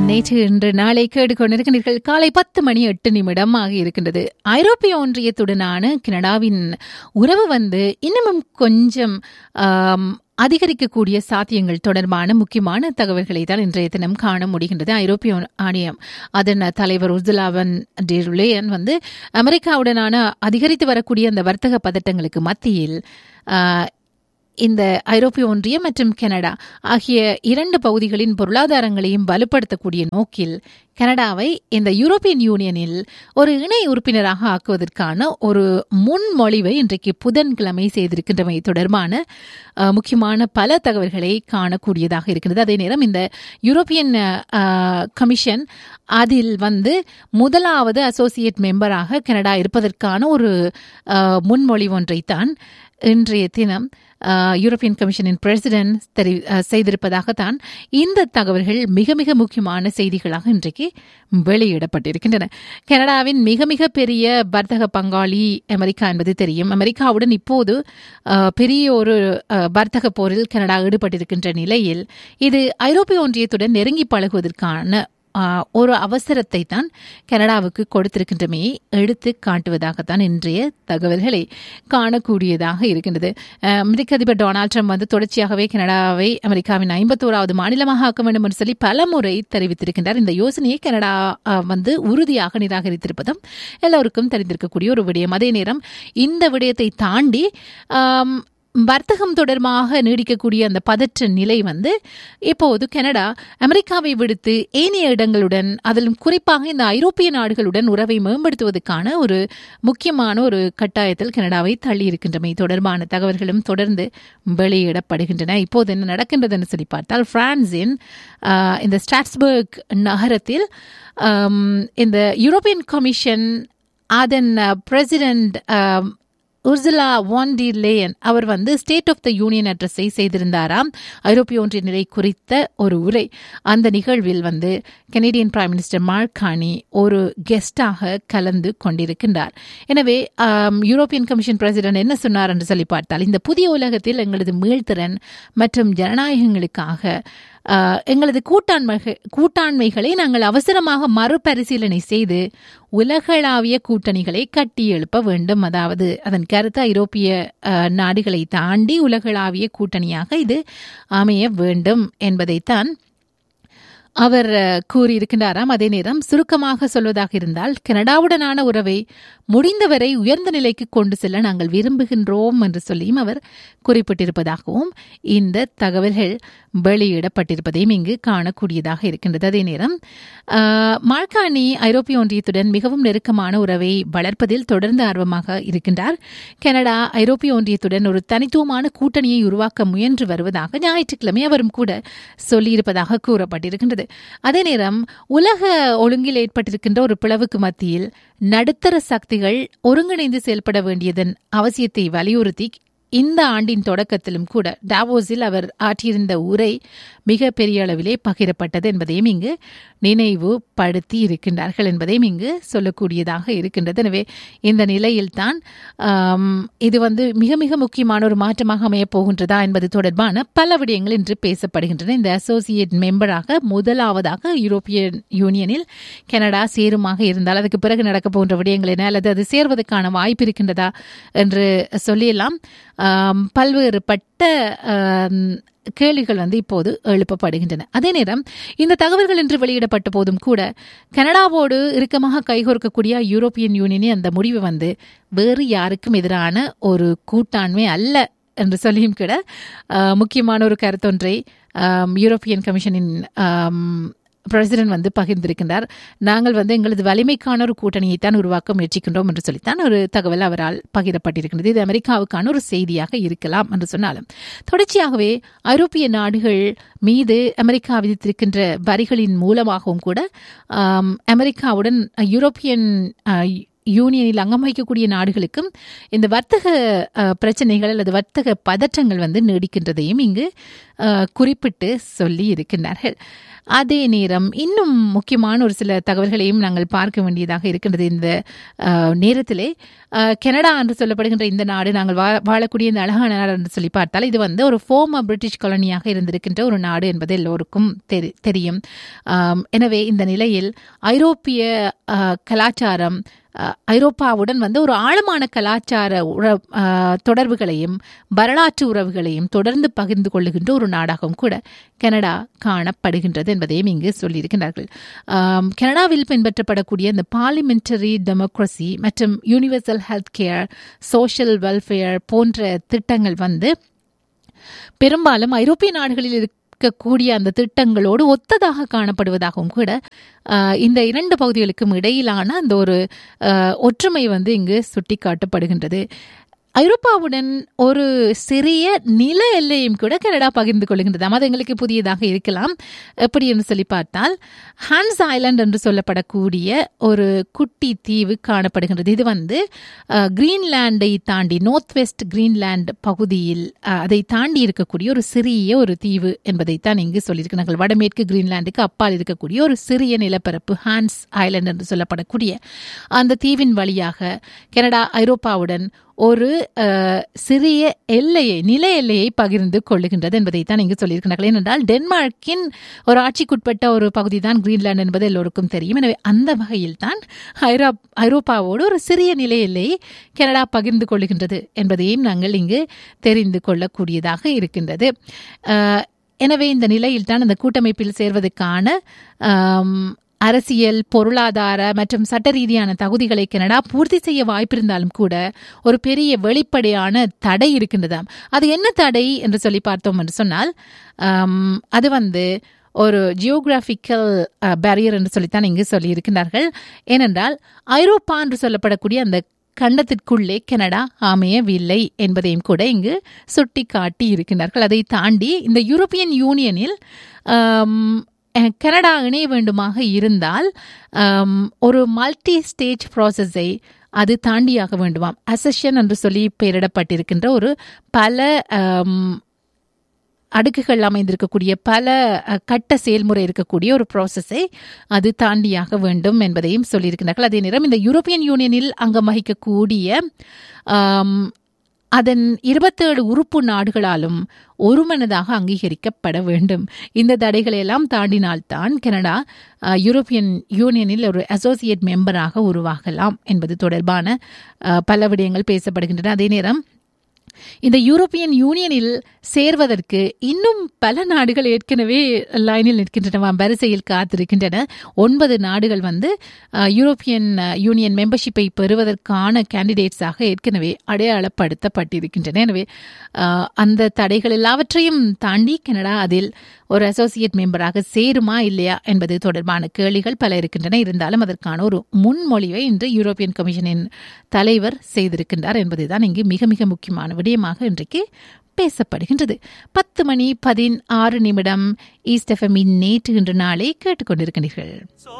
நேற்று இன்று நாளை கேட்டுக்கொண்டிருக்கிறீர்கள் காலை பத்து மணி எட்டு நிமிடம் ஆகி இருக்கின்றது ஐரோப்பிய ஒன்றியத்துடனான கனடாவின் உறவு வந்து இன்னமும் கொஞ்சம் ஆம், அதிகரிக்கக்கூடிய சாத்தியங்கள் தொடர்பான முக்கியமான தகவல்களை தான் இன்றைய தினம் காண முடிகின்றது ஐரோப்பிய ஆணையம் அதன் தலைவர் உர்சுலாவன் டெருலேயன் வந்து அமெரிக்காவுடனான அதிகரித்து வரக்கூடிய அந்த வர்த்தக பதட்டங்களுக்கு மத்தியில் ஆ, இந்த ஐரோப்பிய ஒன்றியம் மற்றும் கனடா ஆகிய இரண்டு பகுதிகளின் பொருளாதாரங்களையும் வலுப்படுத்தக்கூடிய நோக்கில் கனடாவை இந்த யூரோப்பியன் யூனியனில் ஒரு இணை உறுப்பினராக ஆக்குவதற்கான ஒரு முன்மொழிவை இன்றைக்கு புதன்கிழமை செய்திருக்கின்றமை தொடர்பான அஹ், முக்கியமான பல தகவல்களை காணக்கூடியதாக இருக்கிறது அதே நேரம் இந்த யூரோப்பியன் அஹ், கமிஷன் அதில் வந்து முதலாவது அசோசியேட் மெம்பராக கனடா இருப்பதற்கான ஒரு அஹ், முன்மொழிவு ஒன்றைத்தான் இன்றைய தினம் அஹ், யூரோப்பியன் கமிஷனின் பிரசிடென்ட் தெரி அஹ், செய்திருப்பதாகத்தான் இந்த தகவல்கள் மிக மிக முக்கியமான செய்திகளாக இன்றைக்கு வெளியிடப்பட்டிருக்கின்றன கனடாவின் மிக மிக பெரிய வர்த்தக பங்காளி அமெரிக்கா என்பது தெரியும் அமெரிக்காவுடன் இப்போது அஹ், பெரிய ஒரு அஹ், வர்த்தக போரில் கனடா ஈடுபட்டிருக்கின்ற நிலையில் இது ஐரோப்பிய ஒன்றியத்துடன் நெருங்கி பழகுவதற்கான ஆஹ், ஒரு அவசரத்தை தான் கனடாவுக்கு கொடுத்திருக்கின்றமையை எடுத்து காட்டுவதாகத்தான் இன்றைய தகவல்களை காணக்கூடியதாக இருக்கின்றது ஆஹ், அமெரிக்க அதிபர் டொனால்ட் ட்ரம்ப் வந்து தொடர்ச்சியாகவே கனடாவை அமெரிக்காவின் ஐம்பத்தோராவது மாநிலமாக ஆக்க வேண்டும் என்று சொல்லி பல முறை தெரிவித்திருக்கின்றார் இந்த யோசனையை கனடா ஆஹ், வந்து உறுதியாக நிராகரித்திருப்பதும் எல்லோருக்கும் தெரிந்திருக்கக்கூடிய ஒரு விடயம் அதே நேரம் இந்த விடயத்தை தாண்டி ஆம், வர்த்தகம் தொடர்பாக நீடிக்கக்கூடிய அந்த பதற்ற நிலை வந்து இப்போது கனடா அமெரிக்காவை விடுத்து ஏனைய இடங்களுடன் அதிலும் குறிப்பாக இந்த ஐரோப்பிய நாடுகளுடன் உறவை மேம்படுத்துவதற்கான ஒரு முக்கியமான ஒரு கட்டாயத்தில் கனடாவை தள்ளி இருக்கின்றமை தொடர்பான தகவல்களும் தொடர்ந்து வெளியிடப்படுகின்றன இப்போது என்ன நடக்கின்றதுன்னு சொல்லி பார்த்தால் பிரான்சின் ஆஹ், இந்த ஸ்டாட்ஸ்பர்க் நகரத்தில் ஆம், இந்த யூரோப்பியன் கமிஷன் அதன் president Ursula von der Leyen அவர் வந்து ஸ்டேட் ஆஃப் த யூனியன் அட்ரஸை செய்திருந்தாராம் ஐரோப்பிய ஒன்றிய நிலை குறித்த ஒரு உரை அந்த நிகழ்வில் வந்து Canadian prime minister Mark Carney ஒரு கெஸ்டாக கலந்து கொண்டிருக்கின்றார் எனவே ஆம், யூரோப்பியன் கமிஷன் பிரசிடென்ட் என்ன சொன்னார் என்று சொல்லி பார்த்தால் இந்த புதிய உலகத்தில் எங்களது மீள்திறன் மற்றும் ஜனநாயகங்களுக்காக ஆஹ், எங்களது கூட்டாண்மை கூட்டாண்மைகளை நாங்கள் அவசரமாக மறுபரிசீலனை செய்து உலகளாவிய கூட்டணிகளை கட்டி எழுப்ப வேண்டும் அதாவது அதன் கருத்து ஐரோப்பிய ஆஹ், நாடுகளை தாண்டி உலகளாவிய கூட்டணியாக இது அமைய வேண்டும் என்பதைத்தான் அவர் அஹ், கூறியிருக்கின்றாராம் அதே நேரம் சுருக்கமாக சொல்வதாக இருந்தால் கனடாவுடனான உறவை முடிந்தவரை உயர்ந்த நிலைக்கு கொண்டு செல்ல நாங்கள் விரும்புகின்றோம் என்று சொல்லியும் அவர் குறிப்பிட்டிருப்பதாகவும் இந்த தகவல்கள் வெளியிடப்பட்டிருப்பதையும் இங்கு காணக்கூடியதாக இருக்கின்றது அதே நேரம் ஆஹ், மார்கானி ஐரோப்பிய ஒன்றியத்துடன் மிகவும் நெருக்கமான உறவை வளர்ப்பதில் தொடர்ந்து ஆர்வமாக இருக்கின்றார் கனடா ஐரோப்பிய ஒன்றியத்துடன் ஒரு தனித்துவமான கூட்டணியை உருவாக்க முயன்று வருவதாக ஞாயிற்றுக்கிழமை அவரும் கூட சொல்லியிருப்பதாக கூறப்பட்டிருக்கின்றது அதே நேரம் உலக ஒழுங்கில் ஏற்பட்டிருக்கின்ற ஒரு பிளவுக்கு மத்தியில் நடுத்தர சக்திகள் ஒருங்கிணைந்து செயல்பட வேண்டியதன் அவசியத்தை வலியுறுத்தி இந்த ஆண்டின் தொடக்கத்திலும் கூட டாவோஸில் அவர் ஆற்றியிருந்த உரை மிக பெரிய அளவிலே பகிரப்பட்டது என்பதையும் இங்கு நினைவுபடுத்தி இருக்கின்றார்கள் என்பதையும் இங்கு சொல்லக்கூடியதாக இருக்கின்றது எனவே இந்த நிலையில்தான் ஆம், இது வந்து மிக மிக முக்கியமான ஒரு மாற்றமாக அமையப் போகின்றதா என்பது தொடர்பான பல விடயங்கள் இன்று பேசப்படுகின்றன இந்த அசோசியேட் மெம்பராக முதலாவதாக யூரோப்பிய யூனியனில் கனடா சேருமாக இருந்தால் அதுக்கு பிறகு நடக்க போன்ற விடயங்கள் என்ன அல்லது அது சேர்வதற்கான வாய்ப்பு இருக்கின்றதா என்று சொல்லியெல்லாம் ஆம், பல்வேறுபட்ட ஆம், கேள்விகள் வந்து இப்போது எழுப்பப்படுகின்றன அதே நேரம் இந்த தகவல்கள் இன்று வெளியிடப்பட்ட போதும் கூட கனடாவோடு இறுக்கமாக கைகோர்க்கக்கூடிய யூரோப்பியன் யூனியனின் அந்த முடிவு வந்து வேறு யாருக்கும் எதிரான ஒரு கூட்டாண்மை அல்ல என்று சொல்லியும் கூட ஆஹ், முக்கியமான ஒரு கருத்தொன்றை ஆம், யூரோப்பியன் கமிஷனின் ஆம், பிரசிடென்ட் வந்து பகிர்ந்திருக்கின்றார் நாங்கள் வந்து எங்களது வலிமைக்கான ஒரு கூட்டணியைத்தான் உருவாக்க முயற்சிக்கின்றோம் என்று சொல்லித்தான் ஒரு தகவல் அவரால் பகிரப்பட்டிருக்கின்றது இது அமெரிக்காவுக்கான ஒரு செய்தியாக இருக்கலாம் என்று சொன்னாலும் தொடர்ச்சியாகவே ஐரோப்பிய நாடுகள் மீது அமெரிக்கா விதித்திருக்கின்ற வரிகளின் மூலமாகவும் கூட ஆம், அமெரிக்காவுடன் யூரோப்பியன் ஆ, யூனியனில் அங்கம் வகிக்கக்கூடிய நாடுகளுக்கும் இந்த வர்த்தக அஹ், பிரச்சனைகள் அல்லது வர்த்தக பதற்றங்கள் வந்து நீடிக்கின்றதையும் இங்கு அஹ், குறிப்பிட்டு சொல்லி இருக்கின்றார்கள் அதே நேரம் இன்னும் முக்கியமான ஒரு சில தகவல்களையும் நாங்கள் பார்க்க வேண்டியதாக இருக்கின்றது இந்த அஹ், நேரத்திலே அஹ், கனடா என்று சொல்லப்படுகின்ற இந்த நாடு நாங்கள் வா- வாழக்கூடிய இந்த அழகான நாடு என்று சொல்லி பார்த்தால் இது வந்து ஒரு ஃபோமர் பிரிட்டிஷ் காலனியாக இருந்திருக்கின்ற ஒரு நாடு என்பது எல்லோருக்கும் தெரி- தெரியும் ஆம், எனவே இந்த நிலையில் ஐரோப்பிய அஹ், கலாச்சாரம் அஹ், ஐரோப்பாவுடன் வந்து ஒரு ஆழமான கலாச்சார உற அஹ், தொடர்புகளையும் வரலாற்று உறவுகளையும் தொடர்ந்து பகிர்ந்து கொள்ளுகின்ற ஒரு நாடாகவும் கூட கனடா காணப்படுகின்றது என்பதையும் இங்கு சொல்லியிருக்கிறார்கள் ஆம், கனடாவில் பின்பற்றப்படக்கூடிய இந்த பார்லிமெண்டரி டெமோக்ரஸி மற்றும் universal health care social welfare போன்ற திட்டங்கள் வந்து பெரும்பாலும் ஐரோப்பிய நாடுகளில் இருக்கக்கூடிய அந்த திட்டங்களோடு ஒத்ததாக காணப்படுவதாகவும் கூட ஆஹ், இந்த இரண்டு பகுதிகளுக்கும் இடையிலான அந்த ஒரு ஆஹ், ஒற்றுமை வந்து இங்கு சுட்டிக்காட்டப்படுகின்றது ஐரோப்பாவுடன் ஒரு சிறிய நில எல்லையும் கூட கனடா பகிர்ந்து கொள்கின்றது அது எங்களுக்கு புதியதாக இருக்கலாம் எப்படி என்று சொல்லி பார்த்தால் ஹான்ஸ் ஐலாண்ட் என்று சொல்லப்படக்கூடிய ஒரு குட்டி தீவு காணப்படுகின்றது இது வந்து அஹ், கிரீன்லாண்டை தாண்டி நார்த் வெஸ்ட் கிரீன்லாண்ட் பகுதியில் அஹ், அதை தாண்டி இருக்கக்கூடிய ஒரு சிறிய ஒரு தீவு என்பதைத்தான் இங்கு சொல்லியிருக்கிறார்கள் வடமேற்கு கிரீன்லாண்டுக்கு அப்பால் இருக்கக்கூடிய ஒரு சிறிய நிலப்பரப்பு ஹான்ஸ் ஐலாண்ட் என்று சொல்லப்படக்கூடிய அந்த தீவின் வழியாக கனடா ஐரோப்பாவுடன் ஒரு அஹ், சிறிய எல்லையை நில எல்லையை பகிர்ந்து கொள்ளுகின்றது என்பதைத்தான் இங்கு சொல்லியிருக்கிறார்கள் ஏனென்றால் டென்மார்க்கின் ஒரு ஆட்சிக்குட்பட்ட ஒரு பகுதி தான் கிரீன்லாந்து என்பது எல்லோருக்கும் தெரியும் எனவே அந்த வகையில் தான் ஐரோ ஐரோப்பாவோடு ஒரு சிறிய நில எல்லையை கனடா பகிர்ந்து கொள்ளுகின்றது என்பதையும் நாங்கள் இங்கு தெரிந்து கொள்ளக்கூடியதாக இருக்கின்றது அஹ், எனவே இந்த நிலையில் தான் அந்த கூட்டமைப்பில் சேர்வதற்கான ஆம், அரசியல் பொருளாதார மற்றும் சட்ட ரீதியான தகுதிகளை கனடா பூர்த்தி செய்ய வாய்ப்பிருந்தாலும் கூட ஒரு பெரிய வெளிப்படையான தடை இருக்கின்றதாம் அது என்ன தடை என்று சொல்லி பார்த்தோம் என்று சொன்னால் ஆம், அது வந்து ஒரு ஜியோகிராஃபிக்கல் பேரியர் என்று சொல்லித்தான் இங்கு சொல்லியிருக்கிறார்கள் ஏனென்றால் ஐரோப்பா என்று சொல்லப்படக்கூடிய அந்த கண்டத்திற்குள்ளே கனடா அமையவில்லை என்பதையும் கூட இங்கு சுட்டி காட்டி இருக்கின்றார்கள் அதை தாண்டி இந்த யூரோப்பியன் யூனியனில் ஆம், அஹ், கனடா இணைய வேண்டுமாக இருந்தால் ஆம், ஒரு மல்டி ஸ்டேஜ் ப்ராசஸை அது தாண்டியாக வேண்டுமாம் அசஷன் என்று சொல்லி பெயரிடப்பட்டிருக்கின்ற ஒரு பல ஆம், அடுக்குகள் அமைந்திருக்கக்கூடிய பல அஹ், கட்ட செயல்முறை இருக்கக்கூடிய ஒரு ப்ராசஸை அது தாண்டியாக வேண்டும் என்பதையும் சொல்லியிருக்கிறார்கள் அதே நேரம் இந்த யூரோப்பியன் யூனியனில் அங்கம் வகிக்கக்கூடிய ஆம், அதன் இருபத்தேழு உறுப்பு நாடுகளாலும் ஒருமனதாக அங்கீகரிக்கப்பட வேண்டும் இந்த தடைகளை எல்லாம் தாண்டினால்தான் கனடா அஹ், யூரோப்பியன் யூனியனில் ஒரு அசோசியேட் மெம்பராக உருவாகலாம் என்பது தொடர்பான அஹ், பல விடயங்கள் பேசப்படுகின்றன அதே நேரம் இந்த யூரோப்பியன் யூனியனில் சேர்வதற்கு இன்னும் பல நாடுகள் ஏற்கனவே லைனில் நிற்கின்றன வரிசையில் காத்திருக்கின்றன ஒன்பது நாடுகள் வந்து அஹ், யூரோப்பியன் அஹ், யூனியன் மெம்பர்ஷிப்பை பெறுவதற்கான கேண்டிடேட்ஸாக ஏற்கனவே அடையாளப்படுத்தப்பட்டிருக்கின்றன எனவே அஹ், அந்த தடைகள் எல்லாவற்றையும் தாண்டி கனடா அதில் ஒரு அசோசியேட் மெம்பராக சேருமா இல்லையா என்பது தொடர்பான கேள்விகள் பல இருக்கின்றன இருந்தாலும் அதற்கான ஒரு முன்மொழிவை இன்று யூரோப்பியன் கமிஷனின் தலைவர் செய்திருக்கின்றார் என்பதுதான் இங்கு மிக மிக முக்கியமான விடயமாக இன்றைக்கு பேசப்படுகின்றது பத்து மணி பதினாறு நிமிடம் ஈஸ்ட் எஃப்எம்மின் நேற்று இன்று நாளை கேட்டுக்கொண்டிருக்கின்றீர்கள்